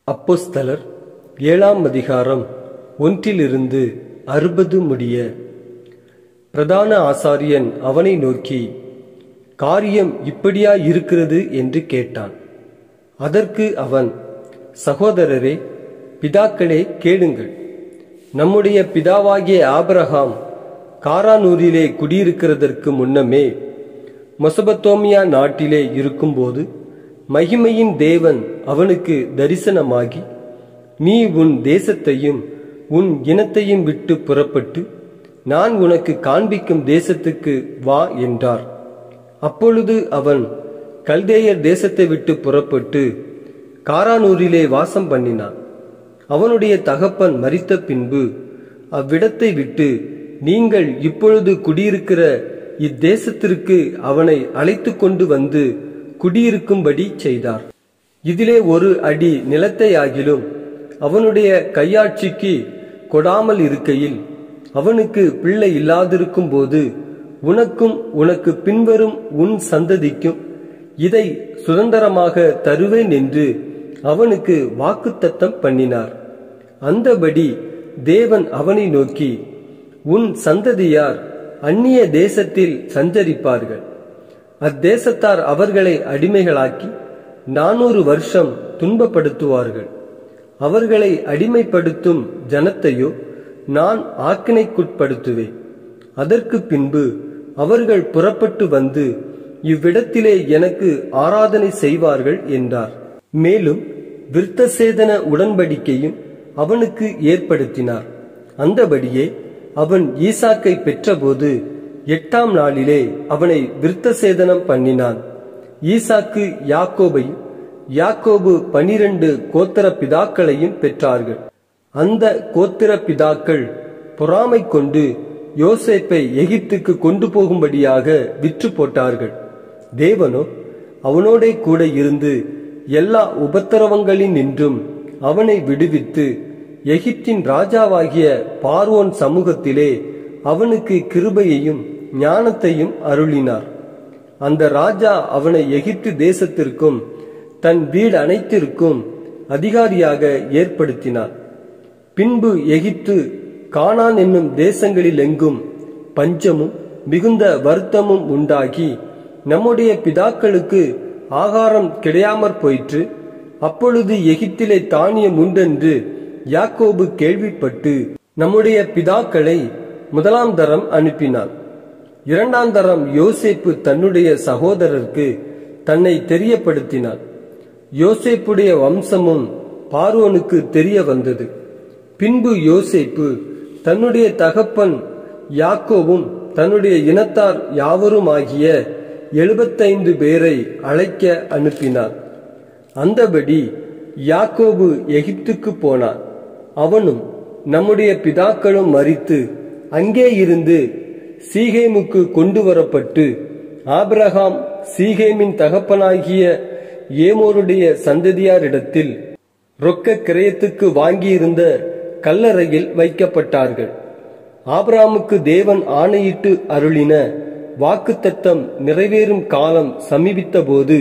அப்போஸ்தலர் ஏழாம் அதிகாரம் ஒன்றிலிருந்து அறுபது முடிய பிரதான ஆசாரியன் அவனை நோக்கி காரியம் இப்படியா இருக்கிறது என்று கேட்டான் அதற்கு அவன் சகோதரரே பிதாக்களே கேளுங்கள் நம்முடைய பிதாவாகிய ஆபிரகாம் காரானூரிலே குடியிருக்கிறதற்கு முன்னமே மொசபத்தோமியா நாட்டிலே இருக்கும்போது மகிமையின் தேவன் அவனுக்கு தரிசனமாகி நீ உன் தேசத்தையும் உன் இனத்தையும் விட்டு புறப்பட்டு நான் உனக்கு காண்பிக்கும் தேசத்துக்கு வா என்றார் அப்பொழுது அவன் கல்தேயர் தேசத்தை விட்டு புறப்பட்டு காரானூரிலே வாசம் பண்ணினான் அவனுடைய தகப்பன் மரித்த பின்பு அவ்விடத்தை விட்டு நீங்கள் இப்பொழுது குடியிருக்கிற இத்தேசத்திற்கு அவனை அழைத்து கொண்டு வந்து குடியிருக்கும்படி செய்தார் இதிலே ஒரு அடி நிலத்தையாகிலும் அவனுடைய கையாட்சிக்கு கொடாமல் இருக்கையில் அவனுக்கு பிள்ளை இல்லாதிருக்கும் போது உனக்கும் உனக்கு பின்வரும் உன் சந்ததிக்கும் இதை சுதந்திரமாக தருவேன் என்று அவனுக்கு வாக்குத்தத்தம் பண்ணினார் அந்தபடி தேவன் அவனை நோக்கி உன் சந்ததியார் அந்நிய தேசத்தில் சஞ்சரிப்பார்கள் அத்தேசத்தார் அவர்களை அடிமைகளாக்கி நானூறு வருஷம் துன்பப்படுத்துவார்கள் அவர்களை அடிமைப்படுத்தும் ஜனத்தையோ நான் ஆக்கினைக்குட்படுத்துவேன் அதற்கு பின்பு அவர்கள் புறப்பட்டு வந்து இவ்விடத்திலே எனக்கு ஆராதனை செய்வார்கள் என்றார் மேலும் விருத்தசேதன உடன்படிக்கையும் அவனுக்கு ஏற்படுத்தினார் அந்தபடியே அவன் ஈசாக்கை பெற்றபோது எட்டாம் நாளிலே அவனை விருத்தசேதனம் பண்ணினான் ஈசாக்கு யாக்கோபையும் யாக்கோபு பனிரெண்டு கோத்திர பிதாக்களையும் பெற்றார்கள் அந்த கோத்திர பிதாக்கள் பொறாமை கொண்டு யோசேப்பை எகிப்துக்கு கொண்டு போகும்படியாக விற்று போட்டார்கள் தேவனோ அவனோடே கூட இருந்து எல்லா உபத்திரவங்களின் நின்றும் அவனை விடுவித்து எகிப்தின் ராஜாவாகிய பார்வோன் சமூகத்திலே அவனுக்கு கிருபையையும் ஞானத்தையும் அருளினார் அந்த ராஜா அவனை எகிப்து தேசத்திற்கும் தன் வீடு அனைத்திற்கும் அதிகாரியாக ஏற்படுத்தினார் பின்பு எகிப்து கானான் என்னும் தேசங்களில் எங்கும் பஞ்சமும் மிகுந்த வருத்தமும் உண்டாகி நம்முடைய பிதாக்களுக்கு ஆகாரம் கிடையாமற் போயிற்று அப்பொழுது எகிப்திலே தானியம் உண்டென்று யாக்கோபு கேள்விப்பட்டு நம்முடைய பிதாக்களை முதலாம் தரம் அனுப்பினான் இரண்டாம் தரம் யோசேப்பு தன்னுடைய சகோதரருக்கு தன்னை தெரியப்படுத்தினான் யோசேப்புடைய வம்சமும் பார்வோனுக்கு தெரிய வந்தது பின்பு யோசேப்பு தன்னுடைய தகப்பன் யாக்கோவும் தன்னுடைய இனத்தார் யாவருமாகிய எழுபத்தைந்து பேரை அழைக்க அனுப்பினார் அந்தபடி யாக்கோபு எகிப்துக்கு போனான் அவனும் நம்முடைய பிதாக்களும் மறித்து அங்கே இருந்து சீகேமுக்கு கொண்டு வரப்பட்டு ஆபிரகாம் சீகேமின் தகப்பனாகிய ஏமோருடைய சந்ததியாரிடத்தில் ரொக்க கிரயத்துக்கு வாங்கியிருந்த கல்லறையில் வைக்கப்பட்டார்கள் ஆபிராமுக்கு தேவன் ஆணையிட்டு அருளின வாக்குத்தத்தம் நிறைவேறும் காலம் சமீபித்த போது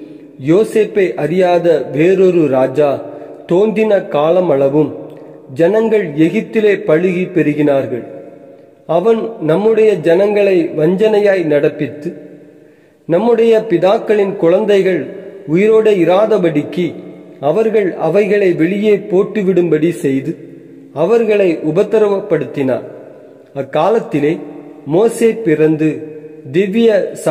யோசேப்பை அறியாத வேறொரு ராஜா தோன்றின காலம் அளவும் ஜனங்கள் எகிப்திலே பழுகி பெருகினார்கள் அவன் நம்முடைய ஜனங்களை வஞ்சனையாய் நடப்பித்து நம்முடைய பிதாக்களின் குழந்தைகள் உயிரோடு இராதபடிக்கு அவர்கள் அவைகளை வெளியே போட்டுவிடும்படி செய்து அவர்களை உபத்திரவப்படுத்தினார் அக்காலத்திலே மோசே பிறந்து திவ்ய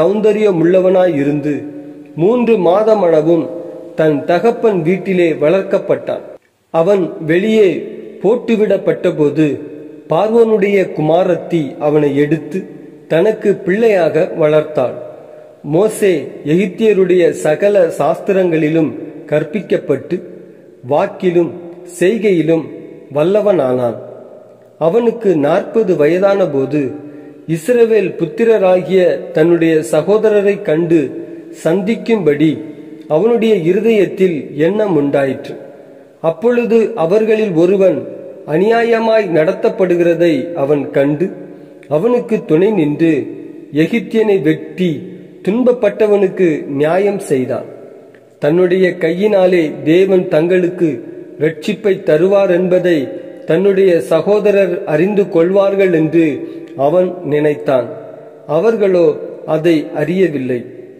சௌந்தரியமுள்ளவனாயிருந்து மூன்று மாதமளவும் தன் தகப்பன் வீட்டிலே வளர்க்கப்பட்டான் அவன் வெளியே போட்டுவிடப்பட்டபோது பார்வனுடைய குமாரத்தி அவனை எடுத்து தனக்கு பிள்ளையாக வளர்த்தாள் மோசே எகிப்தியருடைய சகல சாஸ்திரங்களிலும் கற்பிக்கப்பட்டு வாக்கிலும் செய்கையிலும் வல்லவனானான் அவனுக்கு நாற்பது வயதான போது இஸ்ரவேல் புத்திரராகிய தன்னுடைய சகோதரரை கண்டு சந்திக்கும்படி அவனுடைய இருதயத்தில் எண்ணம் உண்டாயிற்று அப்பொழுது அவர்களில் ஒருவன் அநியாயமாய் நடத்தப்படுகிறதை அவன் கண்டு அவனுக்கு துணை நின்று எகிப்தியனை வெட்டி துன்பப்பட்டவனுக்கு நியாயம் செய்தான் தன்னுடைய கையினாலே தேவன் தங்களுக்கு ரட்சிப்பை தருவார் என்பதை தன்னுடைய சகோதரர் அறிந்து கொள்வார்கள் என்று அவன் நினைத்தான் அவர்களோ அதை அறியவில்லை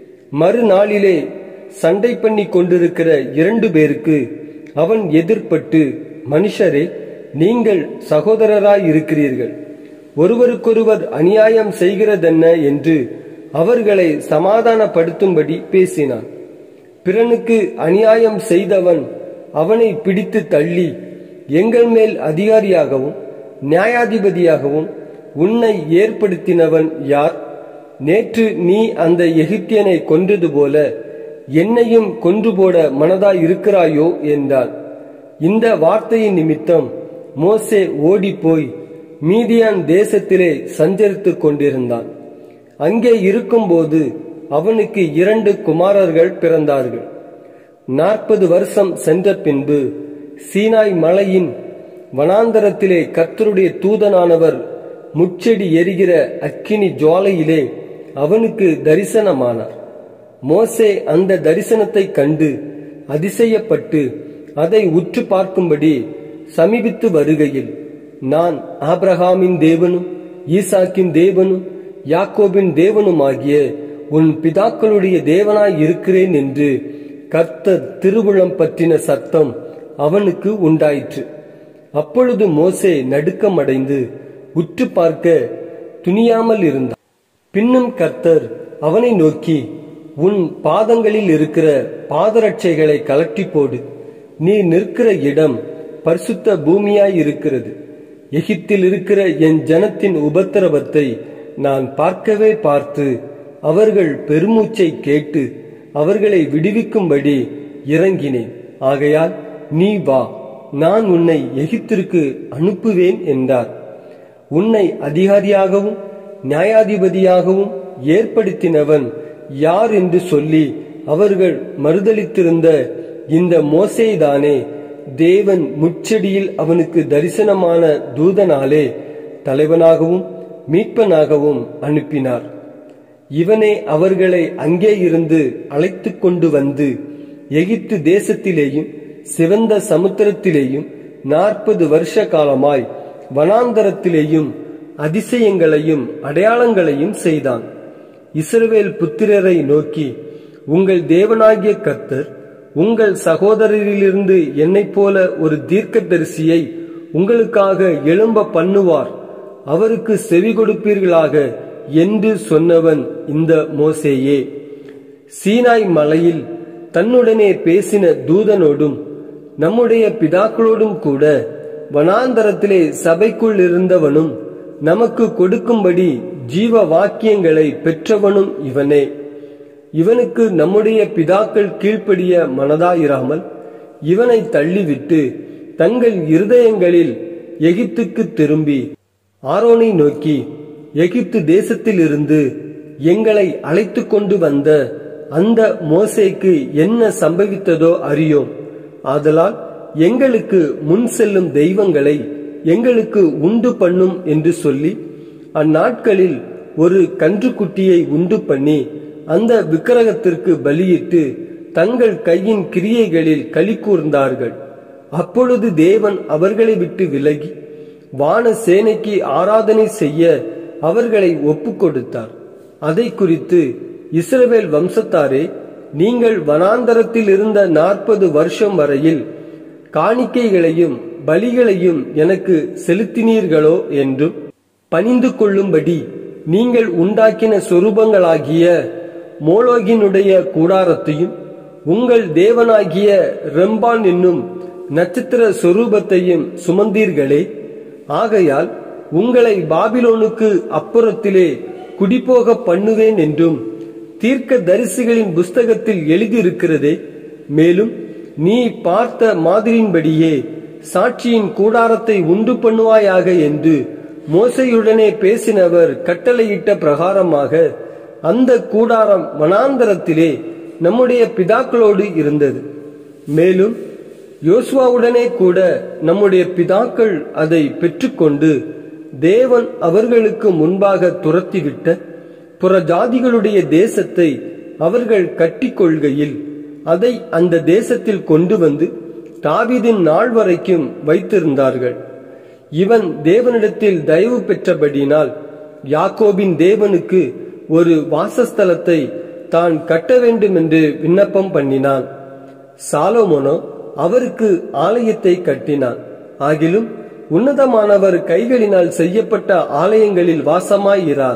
மறுநாளிலே சண்டை பண்ணி கொண்டிருக்கிற இரண்டு பேருக்கு அவன் எதிர்ப்பட்டு மனுஷரே நீங்கள் சகோதரராய் இருக்கிறீர்கள் ஒருவருக்கொருவர் அநியாயம் செய்கிறதென்ன என்று அவர்களை சமாதானப்படுத்தும்படி பேசினான் பிறனுக்கு அநியாயம் செய்தவன் அவனை பிடித்து தள்ளி எங்கள் மேல் அதிகாரியாகவும் நியாயாதிபதியாகவும் உன்னை ஏற்படுத்தினவன் யார் நேற்று நீ அந்த எகிப்தியனை கொன்றது போல என்னையும் கொன்று போட மனதாய் இருக்கிறாயோ என்றான் இந்த வார்த்தையின் நிமித்தம் மோசே ஓடிப்போய் மீதியான் தேசத்திலே சஞ்சரித்துக் கொண்டிருந்தான் அங்கே இருக்கும்போது அவனுக்கு இரண்டு குமாரர்கள் பிறந்தார்கள் நாற்பது வருஷம் சென்ற பின்பு சீனாய் மலையின் வனாந்தரத்திலே கர்த்தருடைய தூதனானவர் முச்செடி எரிகிற அக்கினி ஜுவாலையிலே அவனுக்கு தரிசனமானார் மோசே அந்த தரிசனத்தை கண்டு அதிசயப்பட்டு அதை உற்று பார்க்கும்படி சமீபித்து வருகையில் நான் ஆபிரகாமின் தேவனும் ஈசாக்கின் தேவனும் யாக்கோபின் தேவனுமாகிய உன் பிதாக்களுடைய தேவனாய் இருக்கிறேன் என்று கர்த்தர் திருவுளம் பற்றின சத்தம் அவனுக்கு உண்டாயிற்று அப்பொழுது மோசே நடுக்கமடைந்து உற்று பார்க்க துணியாமல் இருந்தான் பின்னும் கர்த்தர் அவனை நோக்கி உன் பாதங்களில் இருக்கிற பாதரட்சைகளை கலட்டி போடு நீ நிற்கிற இடம் பரிசுத்த பூமியாய் இருக்கிறது எகிப்தில் இருக்கிற என் ஜனத்தின் உபத்திரவத்தை நான் பார்க்கவே பார்த்து அவர்கள் பெருமூச்சை கேட்டு அவர்களை விடுவிக்கும்படி இறங்கினேன் ஆகையால் நீ வா நான் உன்னை எகிப்திற்கு அனுப்புவேன் என்றார் உன்னை அதிகாரியாகவும் நியாயாதிபதியாகவும் ஏற்படுத்தினவன் யார் என்று சொல்லி அவர்கள் மறுதளித்திருந்த இந்த மோசேதானே தேவன் முச்செடியில் அவனுக்கு தரிசனமான தூதனாலே தலைவனாகவும் மீட்பனாகவும் அனுப்பினார் இவனே அவர்களை அங்கே இருந்து அழைத்து கொண்டு வந்து எகிப்து தேசத்திலேயும் சிவந்த சமுத்திரத்திலேயும் நாற்பது வருஷ காலமாய் வனாந்தரத்திலேயும் அதிசயங்களையும் அடையாளங்களையும் செய்தான் இஸ்ரவேல் புத்திரரை நோக்கி உங்கள் தேவனாகிய கர்த்தர் உங்கள் சகோதரரிலிருந்து என்னைப் போல ஒரு தீர்க்கதரிசியை உங்களுக்காக எழும்ப பண்ணுவார் அவருக்கு செவி கொடுப்பீர்களாக என்று சொன்னவன் இந்த மோசேயே சீனாய் மலையில் தன்னுடனே பேசின தூதனோடும் நம்முடைய பிதாக்களோடும் கூட வனாந்தரத்திலே சபைக்குள் இருந்தவனும் நமக்கு கொடுக்கும்படி ஜீவ வாக்கியங்களை பெற்றவனும் இவனே இவனுக்கு நம்முடைய பிதாக்கள் கீழ்ப்படிய மனதாயிராமல் இவனை தள்ளிவிட்டு தங்கள் இருதயங்களில் எகிப்துக்கு திரும்பி ஆரோனை நோக்கி எகிப்து தேசத்திலிருந்து எங்களை அழைத்து கொண்டு வந்த அந்த மோசேக்கு என்ன சம்பவித்ததோ அறியோம் ஆதலால் எங்களுக்கு முன் செல்லும் தெய்வங்களை எங்களுக்கு உண்டு பண்ணும் என்று சொல்லி அந்நாட்களில் ஒரு கன்றுக்குட்டியை உண்டு பண்ணி அந்த விக்கிரகத்திற்கு பலியிட்டு தங்கள் கையின் கிரியைகளில் களி கூர்ந்தார்கள் அப்பொழுது தேவன் அவர்களை விட்டு விலகி வான சேனைக்கு ஆராதனை செய்ய அவர்களை ஒப்புக் கொடுத்தார் அதை குறித்து இஸ்ரவேல் வம்சத்தாரே நீங்கள் வனாந்தரத்தில் இருந்த நாற்பது வருஷம் வரையில் காணிக்கைகளையும் பலிகளையும் எனக்கு செலுத்தினீர்களோ என்றும் பணிந்து கொள்ளும்படி நீங்கள் உண்டாக்கின சொரூபங்களாகிய மோலோகினுடைய கூடாரத்தையும் உங்கள் தேவனாகிய ரெம்பான் என்னும் நட்சத்திர சொரூபத்தையும் சுமந்தீர்களே ஆகையால் உங்களை பாபிலோனுக்கு அப்புறத்திலே குடிபோக பண்ணுவேன் என்றும் தீர்க்க தரிசிகளின் புஸ்தகத்தில் எழுதியிருக்கிறதே மேலும் நீ பார்த்த மாதிரியின்படியே சாட்சியின் கூடாரத்தை உண்டு பண்ணுவாயாக என்று மோசையுடனே பேசினவர் கட்டளையிட்ட பிரகாரமாக அந்த கூடாரம் வனாந்தரத்திலே நம்முடைய பிதாக்களோடு இருந்தது மேலும் யோசுவாவுடனே கூட நம்முடைய பிதாக்கள் அதை பெற்றுக்கொண்டு தேவன் அவர்களுக்கு முன்பாக துரத்திவிட்ட புற ஜாதிகளுடைய தேசத்தை அவர்கள் கட்டிக்கொள்கையில் அதை அந்த தேசத்தில் கொண்டு வந்து தாவீதின் நாள் வரைக்கும் வைத்திருந்தார்கள் இவன் தேவனிடத்தில் தயவு பெற்றபடினால் யாக்கோபின் தேவனுக்கு ஒரு வாசஸ்தலத்தை தான் கட்ட வேண்டும் என்று விண்ணப்பம் பண்ணினான் சாலோமோனோ அவருக்கு ஆலயத்தை கட்டினான் ஆகிலும் உன்னதமானவர் கைகளினால் செய்யப்பட்ட ஆலயங்களில் வாசமாயிரார்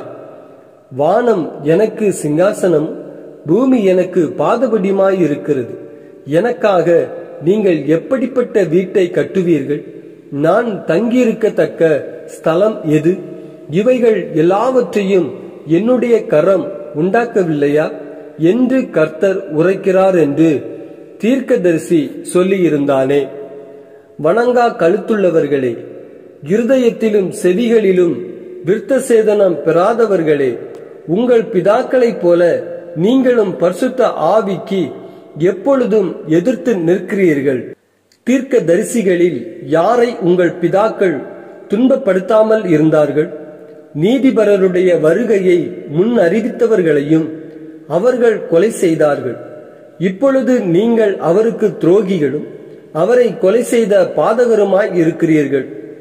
வானம் எனக்கு சிங்காசனம் பூமி எனக்கு பாதபடியுமாயிருக்கிறது எனக்காக நீங்கள் எப்படிப்பட்ட வீட்டை கட்டுவீர்கள் நான் தங்கியிருக்கத்தக்க ஸ்தலம் எது இவைகள் எல்லாவற்றையும் என்னுடைய கரம் உண்டாக்கவில்லையா என்று கர்த்தர் உரைக்கிறார் என்று தீர்க்கதரிசி சொல்லியிருந்தானே வணங்கா கழுத்துள்ளவர்களே இருதயத்திலும் செவிகளிலும் விருத்த சேதனம் பெறாதவர்களே உங்கள் பிதாக்களைப் போல நீங்களும் பரிசுத்த ஆவிக்கு எப்பொழுதும் எதிர்த்து நிற்கிறீர்கள் தீர்க்க தரிசிகளில் யாரை உங்கள் பிதாக்கள் துன்பப்படுத்தாமல் இருந்தார்கள் நீதிபரருடைய வருகையை முன் அறிவித்தவர்களையும் அவர்கள் கொலை செய்தார்கள் இப்பொழுது நீங்கள் அவருக்கு துரோகிகளும் அவரை கொலை செய்த பாதகருமாய் இருக்கிறீர்கள்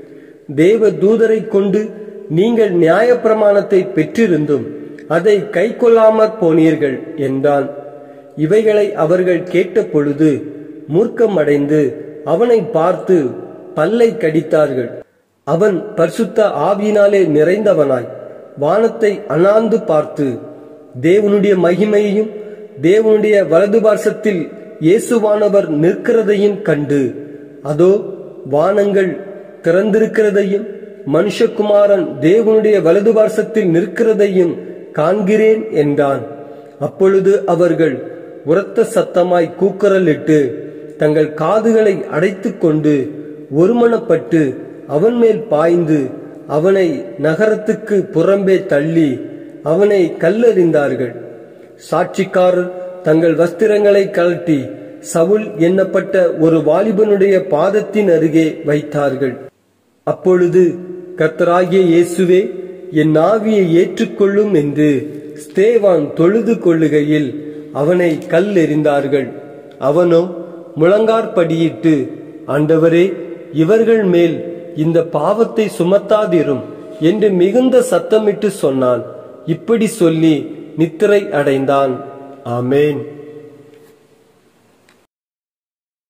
தேவ தூதரை கொண்டு நீங்கள் நியாயப்பிரமாணத்தை பெற்றிருந்தும் அதை கை கொள்ளாமற் போனீர்கள் என்றான் இவைகளை அவர்கள் கேட்ட பொழுது மூர்க்கமடைந்து அவனை பார்த்து பல்லை கடித்தார்கள் அவன் பரிசுத்த ஆவியினாலே நிறைந்தவனாய் வானத்தை அண்ணாந்து பார்த்து தேவனுடைய மகிமையையும் தேவனுடைய வலது பார்சத்தில் இயேசுவானவர் நிற்கிறதையும் கண்டு அதோ வானங்கள் திறந்திருக்கிறதையும் மனுஷகுமாரன் தேவனுடைய வலது பார்சத்தில் நிற்கிறதையும் காண்கிறேன் என்றான் அப்பொழுது அவர்கள் உரத்த சத்தமாய் கூக்குரலிட்டு தங்கள் காதுகளை அடைத்துக் கொண்டு ஒருமனப்பட்டு அவன் மேல் பாய்ந்து அவனை நகரத்துக்கு புறம்பே தள்ளி அவனை கல்லெறிந்தார்கள் சாட்சிக்காரர் தங்கள் வஸ்திரங்களை கழட்டி சவுல் எண்ணப்பட்ட ஒரு வாலிபனுடைய பாதத்தின் அருகே வைத்தார்கள் அப்பொழுது கர்த்தராகிய இயேசுவே என் ஆவியை ஏற்றுக்கொள்ளும் என்று ஸ்தேவான் தொழுது கொள்ளுகையில் அவனை கல் எறிந்தார்கள் அவனோ முழங்கார்படியிட்டு ஆண்டவரே இவர்கள் மேல் இந்த பாவத்தை சுமத்தாதிரும் என்று மிகுந்த சத்தமிட்டு சொன்னான் இப்படி சொல்லி நித்திரை அடைந்தான் ஆமேன்